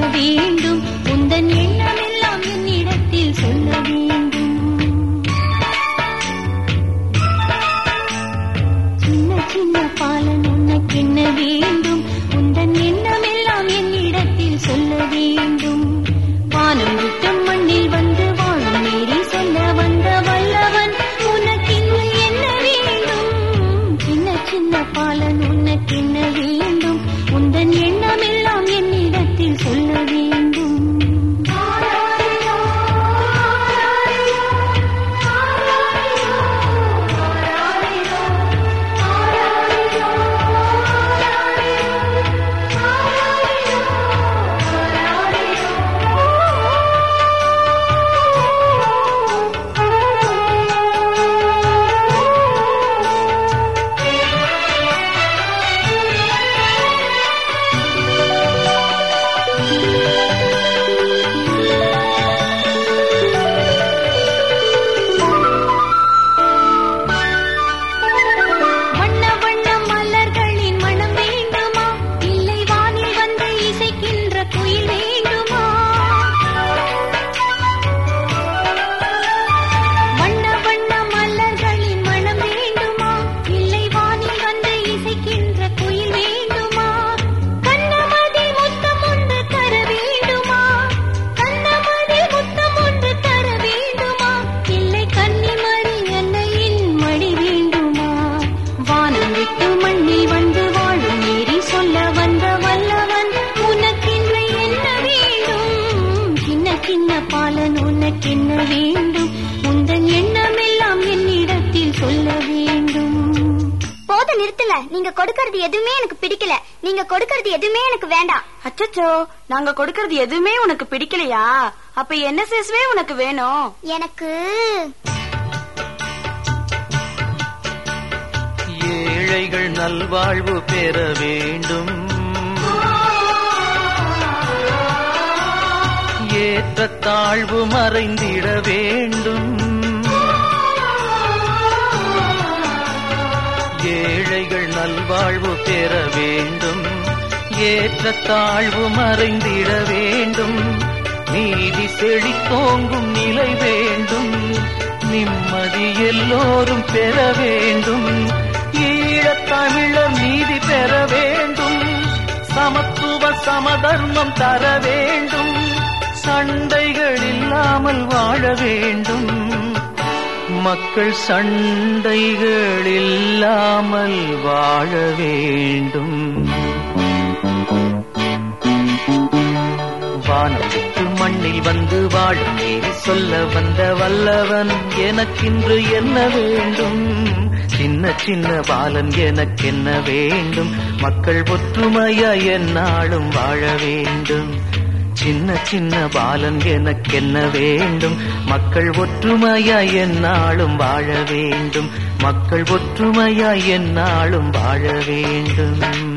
வேண்டும் உந்தன் எண்ணமெல்லாம் என்னிடத்தில் சொல்ல வேண்டும் சின்ன சின்ன பாலன் உனக்கென்ன வேண்டும் உந்தன் எண்ணமெல்லாம் என்னிடத்தில் சொல்ல வேண்டும் வானம் விட்டு மண்ணில் வந்து வாழும் நேரி சொல்ல வந்த வல்லவன் உனக்கென்ன என்ன வேண்டும் சின்ன சின்ன பாலன் உனக்கென்ன வேண்டும் உந்தன் எண்ணமெல்லாம் என்னிடத்தில் சொல்ல வேண்டும் வண்ண வண்ண மலர்களின் மனம் வேண்டுமா இல்லை வானில் வந்து இசைக்கின்ற குயில் வேண்டுமா வண்ண வண்ண மலர்களின் மனம் வேண்டுமா இல்லை வானில் வந்து இசைக்கின்ற குயில் வேண்டுமா கண்ணமதி முத்தம் ஒன்று தர வேண்டுமா கண்ணமதி முத்தம் ஒன்று தர வேண்டுமா இல்லை கன்னிமரி அன்னையின் மடி வேண்டுமா வானம் விட்டு மண்ணில் வந்து வாழும் நேரி சொல்ல வந்த வல்லவன் உனக்கென்ன என்ன வேண்டும் சின்ன சின்ன பாலன் உனக்கென்ன வேண்டும் உந்தன் எண்ணமெல்லாம் என்னிடத்தில் சொல்ல வேண்டும் போத நிறுத்துங்க நீங்க கொடுக்கறது எதுவுமே எனக்கு பிடிக்கல நீங்க கொடுக்கறது எதுவுமே எனக்கு வேண்டாம் அச்சச்சோ நாங்க கொடுக்கறது எதுவுமே உனக்கு பிடிக்கலையா அப்ப என்எஸ்எஸ்வே உனக்கு வேணும் எனக்கு ஏழைகள் நல்வாழ்வு பெற வேண்டும் ஏற்றத்தாழ்வு மறைந்திட வேண்டும் ஏழைகள் நல்வாழ்வு பெற வேண்டும் ஏற்றத்தாழ்வு மறைந்திட வேண்டும் நீதி செழித்தோங்கும் நிலை வேண்டும் நிம்மதி எல்லோரும் பெற வேண்டும் ஈழத்தமிழர் நீதி பெற வேண்டும் சமத்துவ சமதர்மம் தர வேண்டும் சண்டைகள் இல்லாமல் வாழ வேண்டும் மக்கள் சண்டைகள் இல்லாமல் வாழ வேண்டும் வானம் விட்டு மண்ணில் வந்து வாழும் நீதி சொல்ல வந்த வல்லவன் எனக்கின்று என்ன வேண்டும் சின்ன சின்ன பாலன் எனக்கென்ன வேண்டும் மக்கள் ஒற்றுமையா என்னாலும் வாழ வேண்டும் சின்ன சின்ன பாலன் எனக்கென்ன வேண்டும் மக்கள் ஒற்றுமையா என்னாலும் வாழ வேண்டும் மக்கள் ஒற்றுமையா என்னாலும் வாழ வேண்டும்